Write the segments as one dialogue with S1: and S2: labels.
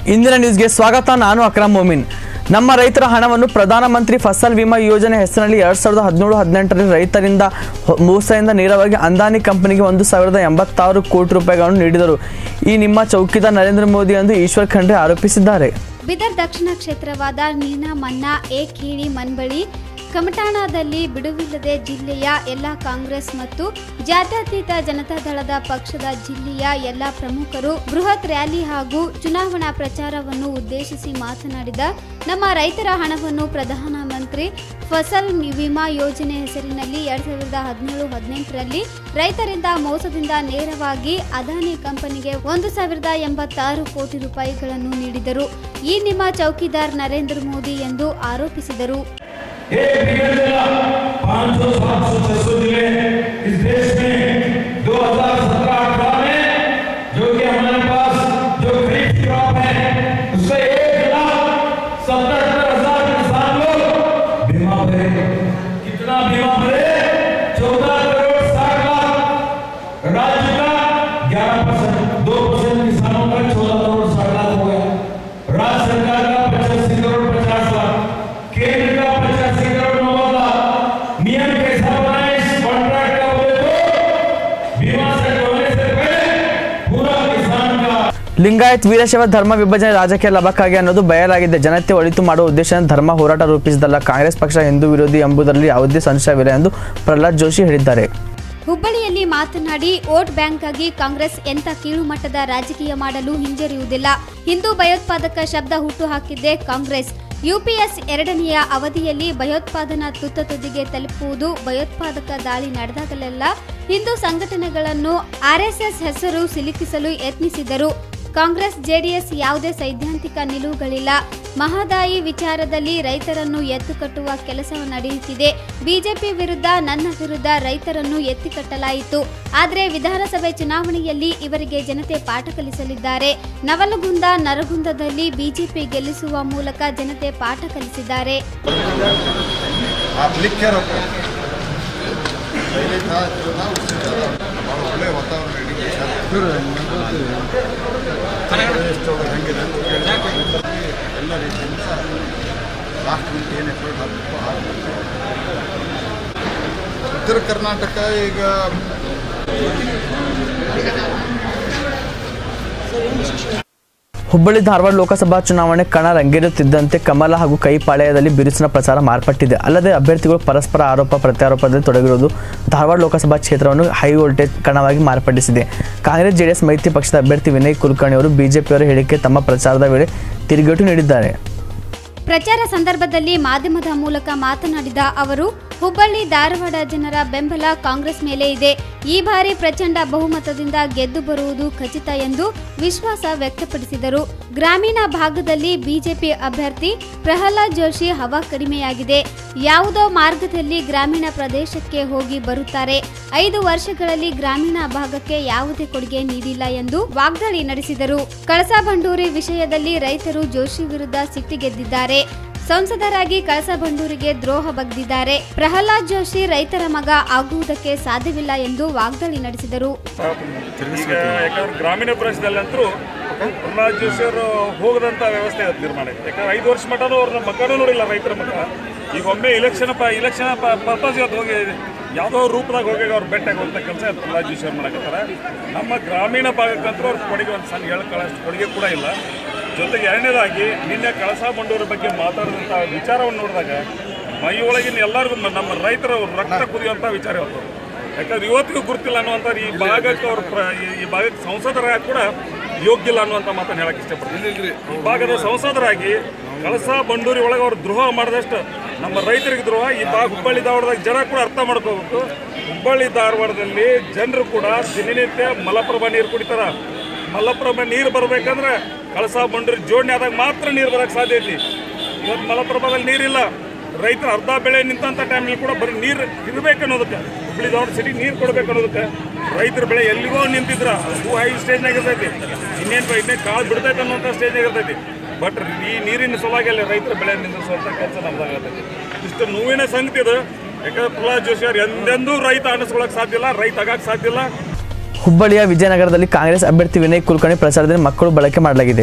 S1: ಇಂದಿನ ನ್ಯೂಸ್ಗೆ ಸ್ವಾಗತ ನಾನು ಅಕ್ರಮ್ ಮೊಮಿನ್ ನಮ್ಮ ರೈತರ ಹಣವನ್ನು ಪ್ರಧಾನಮಂತ್ರಿ ಫಸಲ್ ವಿಮಾ ಯೋಜನೆ ಹೆಸರಿನಲ್ಲಿ ಎರಡ್ ಸಾವಿರದ ಹದಿನೇಳು ಹದಿನೆಂಟರಲ್ಲಿ ರೈತರಿಂದ ಹೊ- ಮೋಸದಿಂದ ನೇರವಾಗಿ ಅಂದಾನಿ ಕಂಪನಿಗೆ ಒಂದು ಸಾವಿರದ ಎಂಬತ್ತಾರು ಕೋಟಿ ರೂಪಾಯಿಗಳನ್ನು ನೀಡಿದರು ಈ ನಿಮ್ಮ ಚೌಕಿದಾರ್ ನರೇಂದ್ರ ಮೋದಿ ಎಂದು ಈಶ್ವರ್ ಖಂಡ್ರೆ ಆರೋಪಿಸಿದ್ದಾರೆ
S2: ಬಿದರ್ ದಕ್ಷಿಣ ಕ್ಷೇತ್ರವಾದ ನೀನಾ ಮನ್ನಾ ಎ ಕೀಳಿ ಮನ್ಬಳಿ ಕಮಟಾಣದಲ್ಲಿ ಬಿಡುವಿಲ್ಲದೆ ಜಿಲ್ಲೆಯ ಎಲ್ಲ ಕಾಂಗ್ರೆಸ್ ಮತ್ತು ಜಾತ್ಯತೀತ ಜನತಾದಳದ ಪಕ್ಷದ ಜಿಲ್ಲೆಯ ಎಲ್ಲ ಪ್ರಮುಖರು ಬೃಹತ್ ರ್ಯಾಲಿ ಹಾಗೂ ಚುನಾವಣಾ ಪ್ರಚಾರವನ್ನು ಉದ್ದೇಶಿಸಿ ಮಾತನಾಡಿದ ನಮ್ಮ ರೈತರ ಹಣವನ್ನು ಪ್ರಧಾನಮಂತ್ರಿ ಫಸಲ್ ವಿಮಾ ಯೋಜನೆ ಹೆಸರಿನಲ್ಲಿ ಎರಡ್ ಸಾವಿರದ ಹದಿನೇಳು ಹದಿನೆಂಟರಲ್ಲಿ ರೈತರಿಂದ ಮೋಸದಿಂದ ನೇರವಾಗಿ ಅದಾನಿ ಕಂಪನಿಗೆ ಒಂದು ಸಾವಿರದ ಎಂಬತ್ತಾರು ಕೋಟಿ ರೂಪಾಯಿಗಳನ್ನು ನೀಡಿದರು ಈ ನಿಮ್ಮ ಚೌಕಿದಾರ್ ನರೇಂದ್ರ ಮೋದಿ ಎಂದು ಆರೋಪಿಸಿದರು
S3: एक बिलियन जिला पाँच सौ सात सौ छह सौ जिले इस देश में 2017-18 में जो कि हमारे पास जो खरीफ क्रॉप है उससे एक लाख सत्तर हजार किसान लोग बीमा भरे कितना बीमा भरे चौदह करोड़ साठ लाख राज्य का ग्यारह परसेंट दो परसेंट किसानों का चौदह करोड़ साठ लाख हो गया राज्य सरकार का पचासी करोड़ पचास लाख केंद्र का पचासी करोड़ नब्बे लाख नियम कैसा बनाए इस कॉन्ट्रैक्ट का बोले तो बीमा से होने से पहले पूरा किसान का
S1: ಲಿಂಗಾಯತ್ ವೀರಶೈವ ಧರ್ಮ ವಿಭಜನೆ ರಾಜಕೀಯ ಲಾಭಕ್ಕಾಗಿ ಅನ್ನೋದು ಬಯಲಾಗಿದೆ ಜನತೆ ಒಳಿತು ಮಾಡುವ ಉದ್ದೇಶದಿಂದ ಧರ್ಮ ಹೋರಾಟ ರೂಪಿಸಿದಲ್ಲ ಕಾಂಗ್ರೆಸ್ ಪಕ್ಷ ಹಿಂದೂ ವಿರೋಧಿ ಎಂಬುದರಲ್ಲಿ ಯಾವುದೇ ಸಂಶಯವಿಲ್ಲ ಎಂದು ಪ್ರಹ್ಲಾದ್ ಜೋಶಿ ಹೇಳಿದ್ದಾರೆ
S2: ಹುಬ್ಬಳ್ಳಿಯಲ್ಲಿ ಮಾತನಾಡಿ ವೋಟ್ ಬ್ಯಾಂಕ್ಗಾಗಿ ಕಾಂಗ್ರೆಸ್ ಎಂಥ ಕೀಳು ಮಟ್ಟದ ರಾಜಕೀಯ ಮಾಡಲು ಹಿಂಜರಿಯುವುದಿಲ್ಲ ಹಿಂದೂ ಭಯೋತ್ಪಾದಕ ಶಬ್ದ ಹುಟ್ಟುಹಾಕಿದ್ದೇ ಕಾಂಗ್ರೆಸ್ ಯುಪಿಎಸ್ ಎರಡನೆಯ ಅವಧಿಯಲ್ಲಿ ಭಯೋತ್ಪಾದನಾ ತುತ್ತ ತುದಿಗೆ ತಲುಪುವುದು ಭಯೋತ್ಪಾದಕ ದಾಳಿ ನಡೆದಾಗಲೆಲ್ಲ ಹಿಂದೂ ಸಂಘಟನೆಗಳನ್ನು ಆರ್ಎಸ್ಎಸ್ ಹೆಸರು ಸಿಲುಕಿಸಲು ಯತ್ನಿಸಿದರು ಕಾಂಗ್ರೆಸ್ ಜೆಡಿಎಸ್ ಯಾವುದೇ ಸೈದ್ಧಾಂತಿಕ ನಿಲುವುಗಳಿಲ್ಲ ಮಹದಾಯಿ ವಿಚಾರದಲ್ಲಿ ರೈತರನ್ನು ಎತ್ತುಕಟ್ಟುವ ಕೆಲಸ ನಡೆಯುತ್ತಿದೆ ಬಿಜೆಪಿ ವಿರುದ್ಧ ನನ್ನ ವಿರುದ್ಧ ರೈತರನ್ನು ಎತ್ತಿಕಟ್ಟಲಾಯಿತು ಆದರೆ ವಿಧಾನಸಭೆ ಚುನಾವಣೆಯಲ್ಲಿ ಇವರಿಗೆ ಜನತೆ ಪಾಠ ಕಲಿಸಲಿದ್ದಾರೆ ನವಲಗುಂದ ನರಗುಂದದಲ್ಲಿ ಬಿಜೆಪಿ ಗೆಲ್ಲಿಸುವ ಮೂಲಕ ಜನತೆ ಪಾಠ ಕಲಿಸಿದ್ದಾರೆ
S4: आप लिख के रखो पहले था जो था उससे ज़्यादा ಭಾಳ ಒಳ್ಳೆಯ ವಾತಾವರಣ ಇಡೀ ದೇಶ ಎಷ್ಟೊಂದು ಹೆಂಗಿದೆ ಅಂತ ಕೇಳಿದ್ರೆ ಎಲ್ಲ ರೀತಿಯಿಂದ ಲಾಸ್ಟ್ ವೀಕ್ ಏನು ಎಫರ್ಟ್ ಹಾಕಬೇಕು ಹಾಕಬೇಕು ಉತ್ತರ ಕರ್ನಾಟಕ ಈಗ
S1: ಹುಬ್ಬಳ್ಳಿ ಧಾರವಾಡ ಲೋಕಸಭಾ ಚುನಾವಣೆ ಕಣ ರಂಗೇರುತ್ತಿದ್ದಂತೆ ಕಮಲ ಹಾಗೂ ಕೈಪಾಳ್ಯದಲ್ಲಿ ಬಿರುಸಿನ ಪ್ರಚಾರ ಮಾರ್ಪಟ್ಟಿದೆ ಅಲ್ಲದೆ ಅಭ್ಯರ್ಥಿಗಳು ಪರಸ್ಪರ ಆರೋಪ ಪ್ರತ್ಯಾರೋಪದಲ್ಲಿ ತೊಡಗಿರುವುದು ಧಾರವಾಡ ಲೋಕಸಭಾ ಕ್ಷೇತ್ರವನ್ನು ಹೈ ವೋಲ್ಟೇಜ್ ಕಣವಾಗಿ ಮಾರ್ಪಡಿಸಿದೆ ಕಾಂಗ್ರೆಸ್ ಜೆಡಿಎಸ್ ಮೈತ್ರಿ ಪಕ್ಷದ ಅಭ್ಯರ್ಥಿ ವಿನಯ್ ಕುಲಕರ್ಣಿ ಅವರು ಬಿಜೆಪಿಯವರ ಹೇಳಿಕೆ ತಮ್ಮ ಪ್ರಚಾರದ ವೇಳೆ ತಿರುಗೇಟು ನೀಡಿದ್ದಾರೆ
S2: ಪ್ರಚಾರ ಸಂದರ್ಭದಲ್ಲಿ ಮಾಧ್ಯಮದ ಮೂಲಕ ಮಾತನಾಡಿದ ಅವರು ಹುಬ್ಬಳ್ಳಿ ಧಾರವಾಡ ಜನರ ಬೆಂಬಲ ಕಾಂಗ್ರೆಸ್ ಮೇಲೆ ಇದೆ ಈ ಬಾರಿ ಪ್ರಚಂಡ ಬಹುಮತದಿಂದ ಗೆದ್ದು ಬರುವುದು ಖಚಿತ ಎಂದು ವಿಶ್ವಾಸ ವ್ಯಕ್ತಪಡಿಸಿದರು ಗ್ರಾಮೀಣ ಭಾಗದಲ್ಲಿ ಬಿಜೆಪಿ ಅಭ್ಯರ್ಥಿ ಪ್ರಹ್ಲಾದ್ ಜೋಶಿ ಹವಾ ಕಡಿಮೆಯಾಗಿದೆ ಯಾವುದೋ ಮಾರ್ಗದಲ್ಲಿ ಗ್ರಾಮೀಣ ಪ್ರದೇಶಕ್ಕೆ ಹೋಗಿ ಬರುತ್ತಾರೆ ಐದು ವರ್ಷಗಳಲ್ಲಿ ಗ್ರಾಮೀಣ ಭಾಗಕ್ಕೆ ಯಾವುದೇ ಕೊಡುಗೆ ನೀಡಿಲ್ಲ ಎಂದು ವಾಗ್ದಾಳಿ ನಡೆಸಿದರು ಕಳಸಾ ಬಂಡೂರಿ ವಿಷಯದಲ್ಲಿ ರೈತರು ಜೋಶಿ ವಿರುದ್ಧ ಸಿಟ್ಟಿಗೆದ್ದಿದ್ದಾರೆ ಸಂಸದರಾಗಿ ಕಳಸಾ ಬಂಡೂರಿಗೆ ದ್ರೋಹ ಬಗ್ದಿದ್ದಾರೆ ಪ್ರಹ್ಲಾದ್ ಜೋಶಿ ರೈತರ ಮಗ ಆಗುವುದಕ್ಕೆ ಸಾಧ್ಯವಿಲ್ಲ ಎಂದು ವಾಗ್ದಾಳಿ ನಡೆಸಿದರು
S5: ಈಗ ಯಾಕಂದ್ರೆ ಗ್ರಾಮೀಣ ಪ್ರದೇಶದಲ್ಲಂತರೂ ಪ್ರಹ್ಲಾದ್ ಜೋಶಿ ಅವರು ಹೋಗದಂತ ವ್ಯವಸ್ಥೆ ಇವತ್ತು ನಿರ್ಮಾಣ ಇದೆ ಯಾಕಂದ್ರೆ ಐದು ವರ್ಷ ಮಟ್ಟನೂ ಅವ್ರನ್ನ ಮಕ್ಕಳೂ ನೋಡಿಲ್ಲ ರೈತರ ಮಕ್ಕ ಈಗ ಒಮ್ಮೆ ಇಲೆಕ್ಷನ್ ಪ ಇಲೆಕ್ಷನ್ ಪರ್ಪಸ್ ಇವತ್ತು ಹೋಗಿ ಯಾವುದೋ ರೂಪದಾಗ ಹೋಗಿ ಅವ್ರು ಬೆಟ್ಟಾಗುವಂಥ ಕೆಲಸ ಪ್ರಹ್ಲಾದ್ ಜೋಶಿ ಅವ್ರು ಮಾಡಕತ್ತಾರ ನಮ್ಮ ಗ್ರಾಮೀಣ ಭಾಗಕ್ಕಂತೂ ಅವ್ರ ಕೊಡುಗೆ ಒಂದು ಸಣ್ಣ ಹೇಳಕ್ಕಳಷ್ಟು ಕೊಡುಗೆ ಕೂಡ ಇಲ್ಲ ಜೊತೆಗೆ ಎರಡನೇದಾಗಿ ನಿನ್ನೆ ಕಳಸಾ ಬಂಡೂರ ಬಗ್ಗೆ ಮಾತಾಡಿದಂಥ ವಿಚಾರವನ್ನು ನೋಡಿದಾಗ ಮೈಯೊಳಗಿನ ಎಲ್ಲರಿಗೂ ಮ- ನಮ್ಮ ರೈತರ ರಕ್ತ ಕುದಿಯುವಂಥ ವಿಚಾರ ಇವತ್ತು ಯಾಕಂದ್ರೆ ಇವತ್ತಿಗೂ ಗುರುತಿಲ್ಲ ಅನ್ನುವಂಥ ಈ ಭಾಗಕ್ಕೆ ಅವ್ರ ಪ್ರ- ಈ- ಈ ಭಾಗಕ್ಕೆ ಸಂಸದರಾಗಿ ಕೂಡ ಯೋಗ್ಯ ಇಲ್ಲ ಅನ್ನುವಂಥ ಮಾತನ್ನು ಹೇಳಕ್ಕೆ ಇಷ್ಟಪಡ್ತೀನಿ ಈ ಭಾಗದ ಸಂಸದರಾಗಿ ಕಳಸಾ ಬಂಡೂರಿ ಒಳಗೆ ಅವ್ರು ದ್ರೋಹ ಮಾಡಿದಷ್ಟು ನಮ್ಮ ರೈತರಿಗೆ ದ್ರೋಹ ಈ ಭಾಗ ಹುಬ್ಬಳ್ಳಿ ಧಾರವಾಡದಾಗ ಜನ ಕೂಡ ಅರ್ಥ ಮಾಡ್ಕೋಬೇಕು ಹುಬ್ಬಳ್ಳಿ ಧಾರವಾಡದಲ್ಲಿ ಜನರು ಕೂಡ ದಿನನಿತ್ಯ ಮಲಪ್ರಭಾ ನೀರು ಕುಡಿತಾರ ಮಲಪ್ರಭಾ ನೀರು ಬರಬೇಕಂದ್ರೆ ಕಳಸಾ ಬಂಡೂರಿ ಜೋಡಣೆ ಆದಾಗ ಮಾತ್ರ ನೀರು ಬರೋಕ್ಕೆ ಸಾಧ್ಯ ಐತಿ ಇವತ್ತು ಮಲಪ್ರಭಾದಲ್ಲಿ ನೀರಿಲ್ಲ ರೈತರ ಅರ್ಧ ಬೆಳೆ ನಿಂತಂಥ ಟೈಮಲ್ಲಿ ಕೂಡ ಬರೀ ನೀರು ಇರಬೇಕು ಅನ್ನೋದಕ್ಕೆ ಹುಬ್ಳಿ ಧಾರವಾಡ ಸಿಟಿ ನೀರು ಕೊಡಬೇಕು ಅನ್ನೋದಕ್ಕೆ ರೈತರ ಬೆಳೆ ಎಲ್ಲಿಗೋ ನಿಂತಿದ್ರ ಹೂ ಹೈ ಸ್ಟೇಜ್ನಾಗ ಇರ್ತೈತಿ ಇನ್ನೇನು ಇನ್ನೇನು ಕಾಳು ಬಿಡ್ತೈತೆ ಅನ್ನೋಂಥ ಸ್ಟೇಜ್ನಾಗ ಇರ್ತೈತಿ ಬಟ್ ಈ ನೀರಿನ ಸಲುವಾಗಿ ಅಲ್ಲಿ ರೈತರ ಬೆಳೆ ನಿಂದಿಸುವಂಥ ಕೆಲಸ ನಮ್ದಾಗತ್ತೈತಿ ಇಷ್ಟು ನೋವಿನ ಸಂಗತಿ ಇದು ಯಾಕಂದ್ರೆ ಪ್ರಹ್ಲಾದ್ ಜೋಶಿ ಅವ್ರು ಎಂದೆಂದೂ ರೈತ ಅನಿಸ್ಕೊಳಕ್ ಸಾಧ್ಯ ಇಲ್ಲ ರೈತ ಆಗಕ್ಕೆ ಸಾಧ್ಯ ಇಲ್ಲ
S1: ಹುಬ್ಬಳ್ಳಿಯ ವಿಜಯನಗರದಲ್ಲಿ ಕಾಂಗ್ರೆಸ್ ಅಭ್ಯರ್ಥಿ ವಿನಯ್ ಕುಲಕರ್ಣಿ ಪ್ರಚಾರದಲ್ಲಿ ಮಕ್ಕಳು ಬಳಕೆ ಮಾಡಲಾಗಿದೆ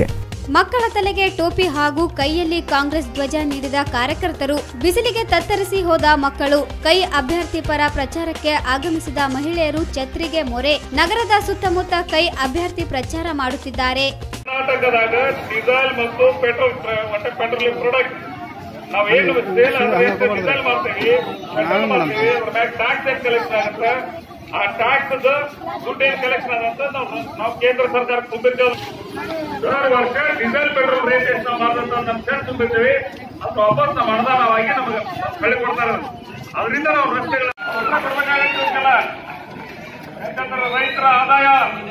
S2: ಮಕ್ಕಳ ತಲೆಗೆ ಟೋಪಿ ಹಾಗೂ ಕೈಯಲ್ಲಿ ಕಾಂಗ್ರೆಸ್ ಧ್ವಜ ನೀಡಿದ ಕಾರ್ಯಕರ್ತರು ಬಿಸಿಲಿಗೆ ತತ್ತರಿಸಿ ಹೋದ ಮಕ್ಕಳು ಕೈ ಅಭ್ಯರ್ಥಿ ಪರ ಪ್ರಚಾರಕ್ಕೆ ಆಗಮಿಸಿದ ಮಹಿಳೆಯರು ಛತ್ರಿಗೆ ಮೊರೆ ನಗರದ ಸುತ್ತಮುತ್ತ ಕೈ ಅಭ್ಯರ್ಥಿ ಪ್ರಚಾರ ಮಾಡುತ್ತಿದ್ದಾರೆ
S5: ಕರ್ನಾಟಕದಾಗ ಡೀಸೆಲ್ ಮತ್ತು ಪೆಟ್ರೋಲ್ ಒಟ್ಟೆ ಪೆಟ್ರೋಲಿಯಂ ಪ್ರಾಡಕ್ಟ್ ನಾವೇನು ಸೇಲ್ ಅಂದ್ರೆ ಡೀಸೆಲ್ ಮಾಡ್ತೀವಿ ಪೆಟ್ರೋಲ್ ಮಾಡ್ತೀವಿ ಅದ್ರ ಮ್ಯಾಗ ಟ್ಯಾಕ್ಸ್ ಏನ್ ಕಲೆಕ್ಷನ್ ಆಗುತ್ತೆ ಆ ಟ್ಯಾಕ್ಸ್ ದುಡ್ಡು ಏನ್ ಕಲೆಕ್ಷನ್ ಆಗುತ್ತೆ ನಾವು ನಾವು ಕೇಂದ್ರ ಸರ್ಕಾರಕ್ಕೆ ತುಂಬಿರ್ತೇವೆ ದರ ವರ್ಷ ಡೀಸೆಲ್ ಪೆಟ್ರೋಲ್ ರೇಟ್ ಎಷ್ಟು ನಾವು ಮಾಡಿದಂತ ನಮ್ಮ ಸೆಟ್ ತುಂಬಿರ್ತೀವಿ ಅದು ವಾಪಸ್ ನಾವು ಅನುದಾನವಾಗಿ ನಮಗೆ ಬೆಳೆ ಕೊಡ್ತಾರೆ ಅದರಿಂದ ನಾವು ರಸ್ತೆಗಳ ಕೊಡಬೇಕಾಗಲ್ಲ ಯಾಕಂದ್ರೆ ರೈತರ ಆದಾಯ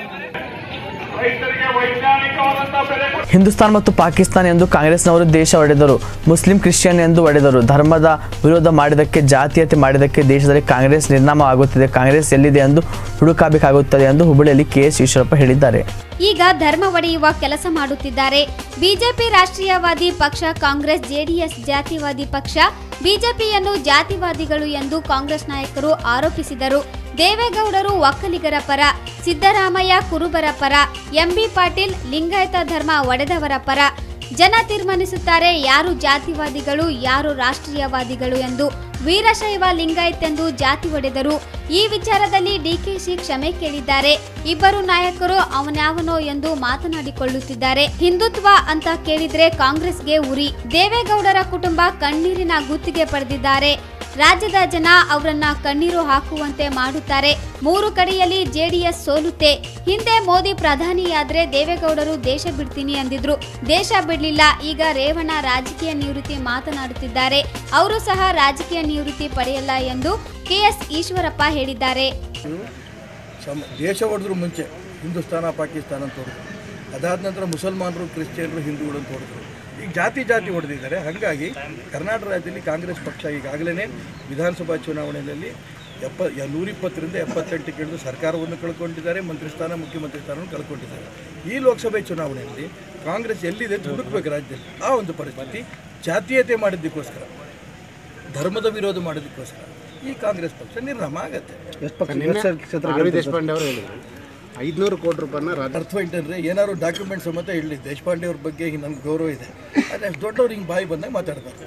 S5: ರೈತರಿಗೆ ವೈಜ್ಞಾನಿಕವಾದಂತಹ ಬೆಲೆ ಕೊಡ
S1: ಹಿಂದೂಸ್ತಾನ್ ಮತ್ತು ಪಾಕಿಸ್ತಾನ ಎಂದು ಕಾಂಗ್ರೆಸ್ನವರು ದೇಶ ಒಡೆದರು ಮುಸ್ಲಿಂ ಕ್ರಿಶ್ಚಿಯನ್ ಎಂದು ಒಡೆದರು ಧರ್ಮದ ವಿರೋಧ ಮಾಡಿದಕ್ಕೆ ಜಾತೀಯತೆ ಮಾಡಿದಕ್ಕೆ ದೇಶದಲ್ಲಿ ಕಾಂಗ್ರೆಸ್ ನಿರ್ನಾಮ ಆಗುತ್ತಿದೆ ಕಾಂಗ್ರೆಸ್ ಎಲ್ಲಿದೆ ಎಂದು ಹುಡುಕಾಗಬೇಕಾಗುತ್ತದೆ ಎಂದು ಹುಬ್ಬಳ್ಳಿಯಲ್ಲಿ ಕೆಎಸ್ ಈಶ್ವರಪ್ಪ ಹೇಳಿದ್ದಾರೆ
S2: ಈಗ ಧರ್ಮ ಒಡೆಯುವ ಕೆಲಸ ಮಾಡುತ್ತಿದ್ದಾರೆ ಬಿಜೆಪಿ ರಾಷ್ಟ್ರೀಯವಾದಿ ಪಕ್ಷ ಕಾಂಗ್ರೆಸ್ ಜೆಡಿಎಸ್ ಜಾತಿವಾದಿ ಪಕ್ಷ ಬಿಜೆಪಿಯನ್ನು ಜಾತಿವಾದಿಗಳು ಎಂದು ಕಾಂಗ್ರೆಸ್ ನಾಯಕರು ಆರೋಪಿಸಿದರು ದೇವೇಗೌಡರು ಒಕ್ಕಲಿಗರ ಪರ ಸಿದ್ದರಾಮಯ್ಯ ಕುರುಬರ ಪರ ಎಂಬಿ ಪಾಟೀಲ್ ಲಿಂಗಾಯತ ಧರ್ಮ ಒಡೆದವರ ಪರ ಜನ ತೀರ್ಮಾನಿಸುತ್ತಾರೆ ಯಾರು ಜಾತಿವಾದಿಗಳು ಯಾರು ರಾಷ್ಟ್ರೀಯವಾದಿಗಳು ಎಂದು ವೀರಶೈವ ಲಿಂಗಾಯತ್ ಎಂದು ಜಾತಿ ಒಡೆದರು ಈ ವಿಚಾರದಲ್ಲಿ ಡಿಕೆಶಿ ಕ್ಷಮೆ ಕೇಳಿದ್ದಾರೆ ಇಬ್ಬರು ನಾಯಕರು ಅವನ್ಯಾವನೋ ಎಂದು ಮಾತನಾಡಿಕೊಳ್ಳುತ್ತಿದ್ದಾರೆ ಹಿಂದುತ್ವ ಅಂತ ಕೇಳಿದ್ರೆ ಕಾಂಗ್ರೆಸ್ಗೆ ಉರಿ ದೇವೇಗೌಡರ ಕುಟುಂಬ ಕಣ್ಣೀರಿನ ಗುತ್ತಿಗೆ ಪಡೆದಿದ್ದಾರೆ ರಾಜ್ಯದ ಜನ ಅವರನ್ನ ಕಣ್ಣೀರು ಹಾಕುವಂತೆ ಮಾಡುತ್ತಾರೆ ಮೂರು ಕಡೆಯಲ್ಲಿ ಜೆಡಿಎಸ್ ಸೋಲುತ್ತೆ ಹಿಂದೆ ಮೋದಿ ಪ್ರಧಾನಿಯಾದ್ರೆ ದೇವೇಗೌಡರು ದೇಶ ಬಿಡ್ತೀನಿ ಅಂದಿದ್ರು ದೇಶ ಬಿಡ್ಲಿಲ್ಲ ಈಗ ರೇವಣ್ಣ ರಾಜಕೀಯ ನಿವೃತ್ತಿ ಮಾತನಾಡುತ್ತಿದ್ದಾರೆ ಅವರು ಸಹ ರಾಜಕೀಯ ನಿವೃತ್ತಿ ಪಡೆಯಲ್ಲ ಎಂದು ಕೆಎಸ್ ಈಶ್ವರಪ್ಪ ಹೇಳಿದ್ದಾರೆ
S6: ಸಮ ದೇಶ ಹೊಡೆದ್ರು ಮುಂಚೆ ಹಿಂದೂಸ್ತಾನ ಪಾಕಿಸ್ತಾನ ಅಂತ ಹೊಡೆದ್ರು ಅದಾದ ನಂತರ ಮುಸಲ್ಮಾನರು ಕ್ರಿಶ್ಚಿಯನ್ರು ಹಿಂದೂಗಳು ಅಂತ ಹೊಡೆದ್ರು ಈಗ ಜಾತಿ ಜಾತಿ ಹೊಡೆದಿದ್ದಾರೆ ಹಾಗಾಗಿ ಕರ್ನಾಟಕ ರಾಜ್ಯದಲ್ಲಿ ಕಾಂಗ್ರೆಸ್ ಪಕ್ಷ ಈಗಾಗಲೇ ವಿಧಾನಸಭಾ ಚುನಾವಣೆಯಲ್ಲಿ ಎಪ್ಪ ನೂರಿಪ್ಪತ್ತರಿಂದ ಎಪ್ಪತ್ತೆಂಟು ಕೇಳಿದು ಸರ್ಕಾರವನ್ನು ಕಳ್ಕೊಂಡಿದ್ದಾರೆ ಮಂತ್ರಿ ಸ್ಥಾನ ಮುಖ್ಯಮಂತ್ರಿ ಸ್ಥಾನವನ್ನು ಕಳ್ಕೊಂಡಿದ್ದಾರೆ ಈ ಲೋಕಸಭೆ ಚುನಾವಣೆಯಲ್ಲಿ ಕಾಂಗ್ರೆಸ್ ಎಲ್ಲಿದೆ ಅಂತ ಹುಡುಕ್ಬೇಕು ರಾಜ್ಯದಲ್ಲಿ ಆ ಒಂದು ಪರಿಸ್ಥಿತಿ ಜಾತೀಯತೆ ಮಾಡಿದ್ದಕ್ಕೋಸ್ಕರ ಧರ್ಮದ ವಿರೋಧ ಮಾಡೋದಕ್ಕೋಸ್ಕರ ಈ ಕಾಂಗ್ರೆಸ್ ಪಕ್ಷ ನಿರ್ನಾಮ ಆಗತ್ತೆ
S7: ಆರ್ ದೇಶಪಾಂಡೆ ಅವರು ಹೇಳಿದ್ರು ಐದುನೂರು ಕೋಟಿ ರೂಪಾಯಿನ ರಾಜ್ಯ
S6: ಅರ್ಥ ಇಟ್ಟಂದ್ರೆ ಏನಾದ್ರು ಡಾಕ್ಯುಮೆಂಟ್ ಸಮೇತ ಹೇಳಿ ದೇಶಪಾಂಡೆ ಅವ್ರ ಬಗ್ಗೆ ನನ್ಗೆ ಗೌರವ ಇದೆ ಆದರೆ ಅಷ್ಟು ದೊಡ್ಡವ್ರು ಹಿಂಗೆ ಬಾಯಿ ಬಂದಾಗ ಮಾತಾಡ್ತಾರೆ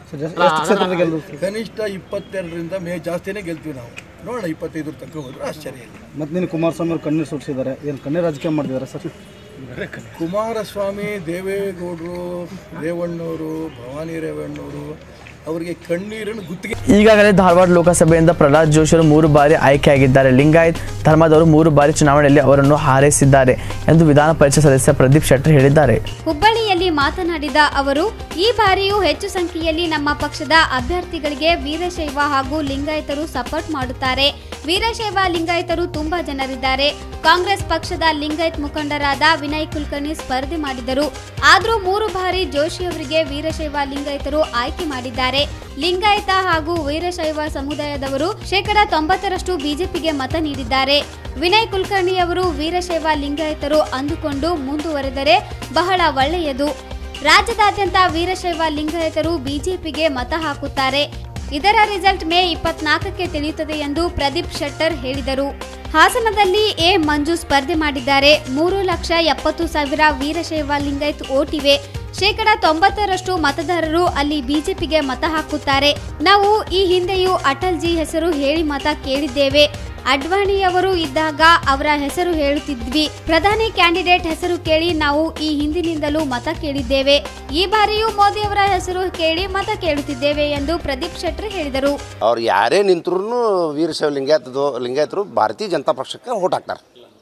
S6: ಕನಿಷ್ಠ ಇಪ್ಪತ್ತೆರಡರಿಂದ ಮೇ ಜಾಸ್ತಿನೇ ಗೆಲ್ತೀವಿ ನಾವು ನೋಡೋಣ ಇಪ್ಪತ್ತೈದರ ತನಕ ಹೋದ್ರೆ ಆಶ್ಚರ್ಯ ಇಲ್ಲ
S8: ಮತ್ತು ನೀನು ಕುಮಾರಸ್ವಾಮಿ ಅವ್ರು ಕಣ್ಣೀರು ಸುರಿಸಿದ್ದಾರೆ ಏನು ಕಣ್ಣೀರು ರಾಜಕೀಯ ಮಾಡಿದ್ದಾರೆ ಸರ್
S6: ಕುಮಾರಸ್ವಾಮಿ ದೇವೇಗೌಡರು ರೇವಣ್ಣವರು ಭವಾನಿ ರೇವಣ್ಣವರು ಅವರಿಗೆ ಕಣ್ಣೀರನ್ನು ಗುತ್ತಿಗೆ
S1: ಈಗಾಗಲೇ ಧಾರವಾಡ ಲೋಕಸಭೆಯಿಂದ ಪ್ರಹ್ಲಾದ್ ಜೋಶಿ ಅವರು ಮೂರು ಬಾರಿ ಆಯ್ಕೆಯಾಗಿದ್ದಾರೆ ಲಿಂಗಾಯತ್ ಧರ್ಮದವರು ಮೂರು ಬಾರಿ ಚುನಾವಣೆಯಲ್ಲಿ ಅವರನ್ನು ಹಾರೈಸಿದ್ದಾರೆ ಎಂದು ವಿಧಾನ ಪರಿಷತ್ ಸದಸ್ಯ ಪ್ರದೀಪ್ ಶೆಟ್ಟರ್ ಹೇಳಿದ್ದಾರೆ
S2: ಹುಬ್ಬಳ್ಳಿಯಲ್ಲಿ ಮಾತನಾಡಿದ ಅವರು ಈ ಬಾರಿಯೂ ಹೆಚ್ಚು ಸಂಖ್ಯೆಯಲ್ಲಿ ನಮ್ಮ ಪಕ್ಷದ ಅಭ್ಯರ್ಥಿಗಳಿಗೆ ವೀರಶೈವ ಹಾಗೂ ಲಿಂಗಾಯತರು ಸಪೋರ್ಟ್ ಮಾಡುತ್ತಾರೆ ವೀರಶೈವ ಲಿಂಗಾಯತರು ತುಂಬಾ ಜನರಿದ್ದಾರೆ ಕಾಂಗ್ರೆಸ್ ಪಕ್ಷದ ಲಿಂಗಾಯತ್ ಮುಖಂಡರಾದ ವಿನಯ್ ಕುಲಕರ್ಣಿ ಸ್ಪರ್ಧೆ ಮಾಡಿದರು ಆದರೂ ಮೂರು ಬಾರಿ ಜೋಶಿ ಅವರಿಗೆ ವೀರಶೈವ ಲಿಂಗಾಯತರು ಆಯ್ಕೆ ಮಾಡಿದ್ದಾರೆ ಲಿಂಗಾಯತ ಹಾಗೂ ವೀರಶೈವ ಸಮುದಾಯದವರು ಶೇಕಡ ತೊಂಬತ್ತರಷ್ಟು ಬಿಜೆಪಿಗೆ ಮತ ನೀಡಿದ್ದಾರೆ ವಿನಯ್ ಕುಲಕರ್ಣಿ ಅವರು ವೀರಶೈವ ಲಿಂಗಾಯತರು ಅಂದುಕೊಂಡು ಮುಂದುವರೆದರೆ ಬಹಳ ಒಳ್ಳೆಯದು ರಾಜ್ಯದಾದ್ಯಂತ ವೀರಶೈವ ಲಿಂಗಾಯತರು ಬಿಜೆಪಿಗೆ ಮತ ಹಾಕುತ್ತಾರೆ ಇದರ ರಿಸಲ್ಟ್ ಮೇ ಇಪ್ಪತ್ನಾಲ್ಕಕ್ಕೆ ತಿಳಿಯುತ್ತದೆ ಎಂದು ಪ್ರದೀಪ್ ಶೆಟ್ಟರ್ ಹೇಳಿದರು ಹಾಸನದಲ್ಲಿ ಎ ಮಂಜು ಸ್ಪರ್ಧೆ ಮಾಡಿದ್ದಾರೆ ಮೂರು ಲಕ್ಷ ಎಪ್ಪತ್ತು ಸಾವಿರ ವೀರಶೈವ ಲಿಂಗಾಯತ್ ಓಟಿವೆ ಶೇಕಡ ತೊಂಬತ್ತರಷ್ಟು ಮತದಾರರು ಅಲ್ಲಿ ಬಿಜೆಪಿಗೆ ಮತ ಹಾಕುತ್ತಾರೆ ನಾವು ಈ ಹಿಂದೆಯೂ ಅಟಲ್ಜಿ ಹೆಸರು ಹೇಳಿ ಮತ ಕೇಳಿದ್ದೇವೆ ಅಡ್ವಾಣಿಯವರು ಇದ್ದಾಗ ಅವರ ಹೆಸರು ಹೇಳುತ್ತಿದ್ವಿ ಪ್ರಧಾನಿ ಕ್ಯಾಂಡಿಡೇಟ್ ಹೆಸರು ಕೇಳಿ ನಾವು ಈ ಹಿಂದಿನಿಂದಲೂ ಮತ ಕೇಳಿದ್ದೇವೆ ಈ ಬಾರಿಯೂ ಮೋದಿ ಅವರ ಹೆಸರು ಕೇಳಿ ಮತ ಕೇಳುತ್ತಿದ್ದೇವೆ ಎಂದು ಪ್ರದೀಪ್ ಶೆಟ್ಟರ್ ಹೇಳಿದರು
S9: ಅವ್ರು ಯಾರೇ ನಿಂತ್ರು ವೀರಶೈವ ಲಿಂಗಾಯತದು ಲಿಂಗಾಯತರು ಭಾರತೀಯ ಜನತಾ ಪಕ್ಷಕ್ಕೆ ಓಟ್ ಹಾಕ್ತಾರೆ